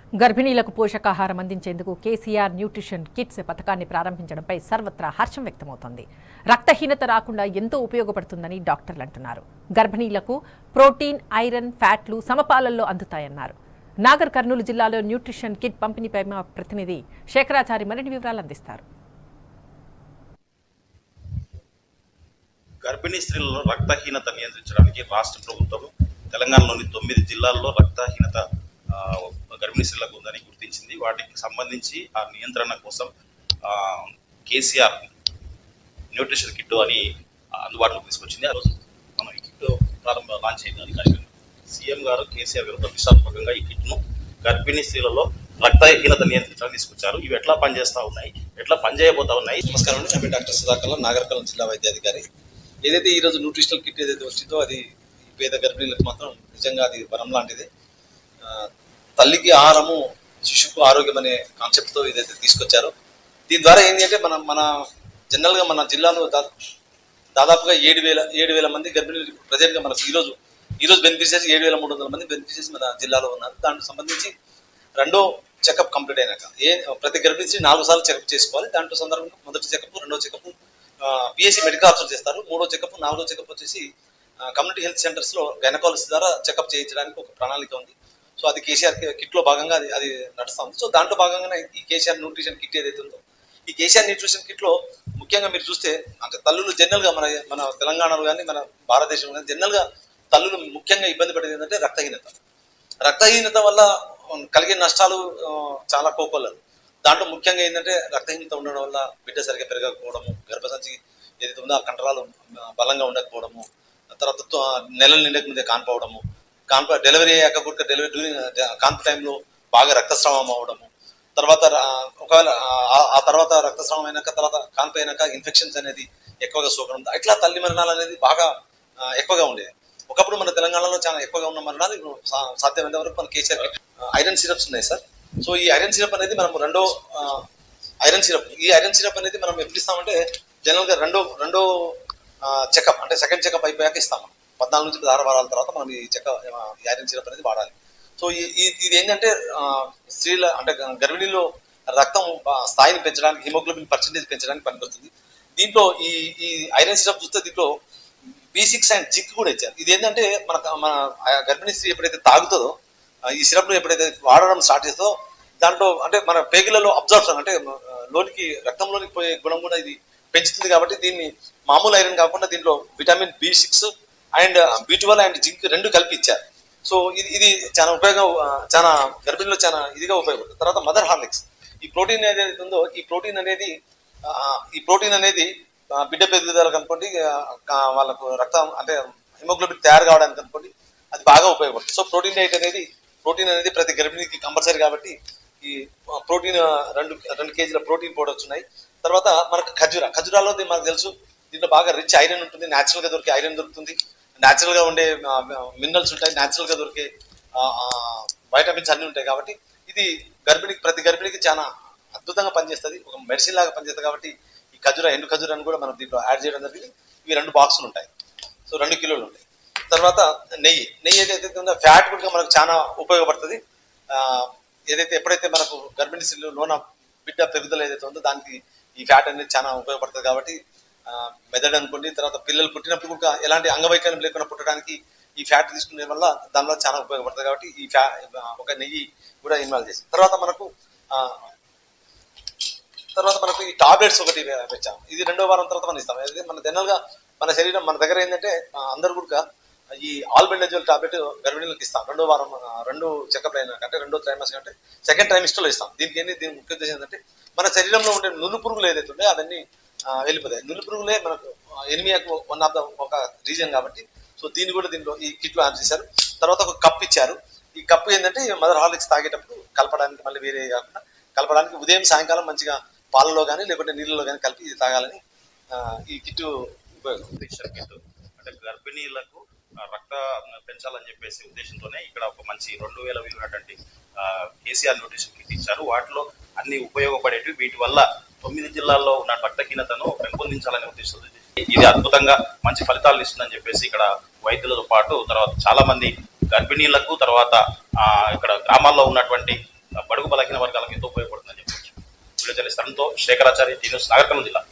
గర్భిణీలకు పోషకాహారం అందించేందుకు KCR nutrition kits పథకాన్ని ప్రారంభించడంపై సర్వత్రా హర్షం వ్యక్తమవుతోంది రక్తహీనత రాకుండా ఎంతో ఉపయోగపడుతుందని డాక్టర్లు అంటున్నారు గర్భిణీలకు ప్రోటీన్ ఐరన్ ఫ్యాట్లు సమపాలల్లో అందుతాయన్నారు నాగర్ కర్నూలు జిల్లాలో న్యూట్రిషన్ కిట్ పంపిణీపై మా ప్రతినిధి శేఖరాచారి మరిన్ని వివరాలు అందిస్తారు గర్భిణీ స్త్రీలలో రక్తహీనత నియంత్రించడానికి రాష్ట్ర ప్రభుత్వం తెలంగాణలోని తొమ్మిది జిల్లాల్లో రక్తహీనత ఆ, గర్భిణీ స్త్రీలకు ఉందని గుర్తించింది వాటికి సంబంధించి ఆ నియంత్రణ కోసం ఆ, కేసీఆర్ న్యూట్రిషన్ కిట్ అని అందుబాటులోకి తీసుకొచ్చింది ఆ రోజు మనం ఈ కిట్ ప్రారంభ లాంచ్ అయింది అది కార్యక్రమం సీఎం గారు కేసీఆర్ గారు ప్రతిష్టాత్మకంగా ఈ కిట్ను గర్భిణీ స్త్రీలలో రక్తహీనత నియంత్రించడానికి తీసుకొచ్చారు ఇవి ఎట్లా పనిచేస్తా ఉన్నాయి ఎట్లా పనిచేయబోతా ఉన్నాయి నమస్కారం అండి నా పేరు డాక్టర్ సుధాకర్ నాగర్కల్ జిల్లా వైద్యాధికారి ఏదైతే ఈ రోజు న్యూట్రిషనల్ కిట్ ఏదైతే వచ్చిందో అది ఈ పేద గర్భిణీలకు మాత్రం నిజంగా అది వరం లాంటిది ఆ, తల్లికి ఆహారము శిశువుకు ఆరోగ్యం అనే కాన్సెప్ట్తో ఏదైతే తీసుకొచ్చారో దీని ద్వారా ఏంటి అంటే మనం మన జనరల్గా మన జిల్లాలో దా- దాదాపుగా ఏడు వేల ఏడు వేల మంది గర్భిణీలు ప్రజెంట్గా మనకు ఈరోజు ఈరోజు బెనిఫిషియర్స్ ఏడు వేల మూడు వందల మంది బెనిఫిషియర్స్ మన జిల్లాలో ఉన్నారు దానికి సంబంధించి రెండో చెకప్ కంప్లీట్ అయినాక ఏ ప్రతి గర్భిణీ నాలుగు సార్లు చెకప్ చేసుకోవాలి దాంట్లో సందర్భంగా మొదటి చెకప్ రెండో చెకప్ పిఎస్సి మెడికల్ ఆఫీసర్ చేస్తారు మూడో చెకప్ నాలుగో చెకప్ వచ్చేసి కమ్యూనిటీ హెల్త్ సెంటర్స్ లో గైనకాలజిస్ట్ ద్వారా చెకప్ చేయించడానికి ఒక ప్రణాళిక ఉంది సో అది కేసీఆర్ కిట్ లో భాగంగా అది అది నడుస్తా ఉంది సో దాంట్లో భాగంగానే ఈ కేసీఆర్ న్యూట్రిషన్ కిట్ ఏదైతే ఉందో ఈ కేసీఆర్ న్యూట్రిషన్ కిట్ లో ముఖ్యంగా మీరు చూస్తే అంటే తల్లులు జనరల్ గా మన మన తెలంగాణలో కానీ మన భారతదేశంలో కానీ జనరల్ గా తల్లులు ముఖ్యంగా ఇబ్బంది పడేది ఏంటంటే రక్తహీనత రక్తహీనత వల్ల కలిగే నష్టాలు ఆ, చాలా కోకొల్లలు దాంట్లో ముఖ్యంగా ఏంటంటే రక్తహీనత ఉండడం వల్ల బిడ్డ సరిగ్గా పెరగకపోవడము గర్భసంచి ఏదైతే ఉందో ఆ కండరాలు ఆ, బలంగా ఉండకపోవడము తర్వాత తో- నెలలు నిండక ముందే కాన్పోవడము కాన్ప డెలివరీ అయ్యాక కూడా డెలివరీ డ్యూరింగ్ కాన్పు టైంలో బాగా రక్తస్రావం అవ్వడము తర్వాత ర- ఒకవేళ ఆ- ఆ తర్వాత రక్తస్రావం అయినాక తర్వాత కాన్పు అయినాక ఇన్ఫెక్షన్స్ అనేది ఎక్కువగా సోకడం ఇట్లా తల్లి మరణాలు అనేది బాగా ఆ, ఎక్కువగా ఉండేది ఒకప్పుడు మన తెలంగాణలో చాలా ఎక్కువగా ఉన్న మరణాలు ఇప్పుడు సా- సాధ్యమైనంత వరకు మన కేసీఆర్ ఐరన్ సిరప్స్ ఉన్నాయి సార్ సో ఈ ఐరన్ సిరప్ అనేది మనం రెండో ఆ, ఐరన్ సిరప్ ఈ ఐరన్ సిరప్ అనేది మనం ఎప్పుడు ఇస్తామంటే జనరల్ గా రెండో రెండో చెకప్ అంటే సెకండ్ చెకప్ అయిపోయాక ఇస్తాం మనం. పద్నాలుగు నుంచి పదహారు వారాల తర్వాత మనం ఈ చెకప్ ఈ ఐరన్ సిరప్ అనేది వాడాలి సో ఈ- ఈ- ఇది ఏంటంటే ఆ, స్త్రీల అంటే గర్భిణీలో రక్తం ఆ, స్థాయిని పెంచడానికి హిమోగ్లోబిన్ పర్సెంటేజ్ పెంచడానికి పనికొస్తుంది దీంట్లో ఈ ఈ ఐరన్ సిరప్ చూస్తే దీంట్లో బి సిక్స్ అండ్ జింక్ కూడా ఇచ్చారు ఇది ఏంటంటే మన మన ఆ గర్భిణీ స్త్రీ ఎప్పుడైతే తాగుతుందో ఆ, ఈ సిరప్ ఎప్పుడైతే వాడడం స్టార్ట్ చేస్తుందో దాంట్లో అంటే మన పేగులలో అబ్జర్ప్షన్ అంటే ఆ, లోనికి రక్తంలోనికి పోయే గుణం కూడా ఇది పెంచుతుంది కాబట్టి దీన్ని మామూలు ఐరన్ కాకుండా దీంట్లో vitamin B six and B twelve and zinc రెండు కలిపి ఇచ్చారు సో ఇది ఇది చాలా ఉపయోగం ఆ, చాలా గర్భిణీలో చాలా ఇదిగా ఉపయోగపడుతుంది తర్వాత మదర్ హార్లిక్స్ ఈ ప్రోటీన్ ఏదైతే ఉందో ఈ ప్రోటీన్ అనేది ఆ, ఈ ప్రోటీన్ అనేది ఆ, బిడ్డ పెరుగుదలకు అనుకోండి ఆ, కా- వాళ్ళకు రక్తం అంటే హిమోగ్లోబిన్ తయారు కావడానికి అనుకోండి అది బాగా ఉపయోగపడుతుంది సో ప్రోటీన్ డైట్ అనేది ప్రోటీన్ అనేది ప్రతి గర్భిణీకి కంపల్సరీ కాబట్టి ఈ ప్రోటీన్ రెండు రెండు కేజీల ప్రోటీన్ పౌడర్స్ ఉన్నాయి తర్వాత మనకు ఖజూరా ఖజూరాలో ది- మనకు తెలుసు దీంట్లో బాగా రిచ్ ఐరన్ ఉంటుంది న్యాచురల్ గా దొరికే ఐరన్ దొరుకుతుంది న్యాచురల్ గా ఉండే మినరల్స్ ఉంటాయి న్యాచురల్ గా దొరికే వైటమిన్స్ అన్ని ఉంటాయి కాబట్టి ఇది గర్భిణికి ప్రతి గర్భిణికి చాలా అద్భుతంగా పనిచేస్తుంది ఒక మెడిసిన్ లాగా పనిచేస్తుంది కాబట్టి ఈ ఖజూరా ఎండు ఖజూరాన్ని కూడా మనం దీంట్లో యాడ్ చేయడం జరిగింది ఇవి రెండు బాక్సులు ఉంటాయి సో రెండు కిలోలు ఉంటాయి తర్వాత నెయ్యి నెయ్యి ఏదైతే ఉందో ఫ్యాట్ కూడా మనకు చాలా ఉపయోగపడుతుంది ఆ, ఏదైతే ఎప్పుడైతే మనకు గర్భిణీ స్త్రీలు లోన బిడ్డ పెరుగుదల ఏదైతే ఉందో దానికి ఈ ఫ్యాట్ అనేది చాలా ఉపయోగపడుతుంది కాబట్టి ఆ, మెదడు అనుకోండి తర్వాత పిల్లలు పుట్టినప్పుడు కూడా ఎలాంటి అంగవైకల్యం లేకుండా పుట్టడానికి ఈ ఫ్యాట్ తీసుకునే వల్ల దానివల్ల చాలా ఉపయోగపడుతుంది కాబట్టి ఈ ఫ్యా ఒక నెయ్యి కూడా ఇన్వాల్వ్ చేసి తర్వాత మనకు ఆ, తర్వాత మనకు ఈ టాబ్లెట్స్ ఒకటి పెట్టాము ఇది రెండో వారం తర్వాత మనం ఇస్తాం ఇది మన జనరల్ గా మన శరీరం మన దగ్గర ఏంటంటే ఆ, అందరు కూడా ఈ ఆల్బెండజోల్ టాబ్లెట్ గర్భిణీలకు ఇస్తాం రెండో వారం ఆ, రెండు చెకప్ అయినాక అంటే రెండో ట్రైమస్ అంటే సెకండ్ ట్రైమిస్టర్ లో ఇస్తాం దీనికి ఏంటి దీని ముఖ్య ఉద్దేశం ఏంటంటే మన శరీరంలో ఉండే నులు పురుగులు ఏదైతే ఉన్నాయో అవన్నీ ఆ, వెళ్ళిపోతాయి నులు పురుగులే మనకు ఎనిమియాకు వన్ ఆఫ్ ద ఒక రీజన్ కాబట్టి సో దీన్ని కూడా దీంట్లో ఈ కిట్ లో యాడ్ చేశారు తర్వాత ఒక కప్ ఇచ్చారు ఈ కప్ ఏంటంటే మదర్ హార్లిక్స్ తాగేటప్పుడు కలపడానికి మళ్ళీ వేరే కాకుండా కలపడానికి ఉదయం సాయంకాలం మంచిగా పాలలో కానీ లేకుంటే నీళ్ళలో కానీ కలిపి ఇది తాగాలని ఆ, ఈ కిట్ ఉపయోగం న్యూట్రిషన్ కిట్ అంటే గర్భిణీలకు ఆ, రక్త పెంచాలని చెప్పేసి ఉద్దేశంతోనే ఇక్కడ ఒక మంచి రెండు వేల విలువైనటువంటి కేసీఆర్ న్యూట్రిషన్ కిట్ ఇచ్చారు వాటిలో అన్ని ఉపయోగపడేటివి వీటి వల్ల తొమ్మిది జిల్లాల్లో ఉన్న రక్తహీనతను పెంపొందించాలనే ఉద్దేశంతో ఇది అద్భుతంగా మంచి ఫలితాలు ఇస్తుందని చెప్పేసి ఇక్కడ వైద్యులతో పాటు తర్వాత చాలా మంది గర్భిణీలకు తర్వాత ఆ, ఇక్కడ గ్రామాల్లో ఉన్నటువంటి బడుగు బలహీన వర్గాలకు ఎంతో ఉపయోగపడుతుందని చెప్పవచ్చు వీడియో జర్నలిస్ట్ తరుణ్తో శేఖరాచార్య టీ న్యూస్ నాగర్కర్నూలు జిల్లా